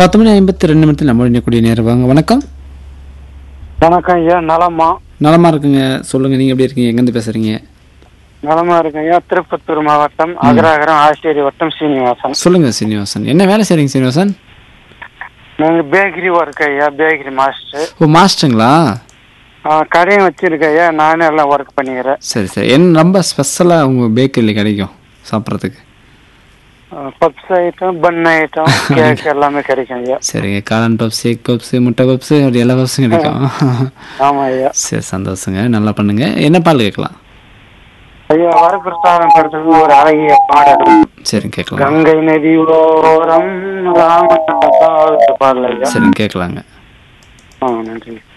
பத்து மணி ஐம்பத்தி ரெண்டு நிமிடத்தில் நம்ம இணையக்கூடிய நேரம் வாங்க வணக்கம் வணக்கம் ஐயா நலமா நலமா இருக்குங்க சொல்லுங்க நீங்க எப்படி இருக்கீங்க எங்கேருந்து பேசுறீங்க நலமா இருக்கேன் ஐயா திருப்பத்தூர் மாவட்டம் அகராகரம் ஆசிரியர் வட்டம் சீனிவாசன் சொல்லுங்க சீனிவாசன் என்ன வேலை செய்றீங்க சீனிவாசன் நாங்க பேக்கரி ஒர்க் ஐயா பேக்கரி மாஸ்டர் ஓ மாஸ்டருங்களா கடையும் வச்சிருக்கேன் ஐயா நானே எல்லாம் ஒர்க் பண்ணிக்கிறேன் சரி சரி என்ன ரொம்ப ஸ்பெஷலாக உங்கள் பேக்கரியில் கிடைக்கும் சாப்பிட்றதுக்கு puffs item bun item cake எல்லாமே கிடைக்கும் ஐயா சரிங்க காளான் பப்ஸ் எக் பப்ஸ் முட்டை பப்ஸ் அப்படி எல்லா பப்ஸும் கிடைக்கும் ஆமா ஐயா சரி சந்தோஷங்க நல்லா பண்ணுங்க என்ன பால் கேட்கலாம் ஐயா வரப்பிரசாதம் படத்துக்கு ஒரு அழகிய பாடல் சரிங்க கேட்கலாம் கங்கை நதி ஓரம் ராம பாடல் ஐயா சரிங்க கேட்கலாங்க ஆ நன்றி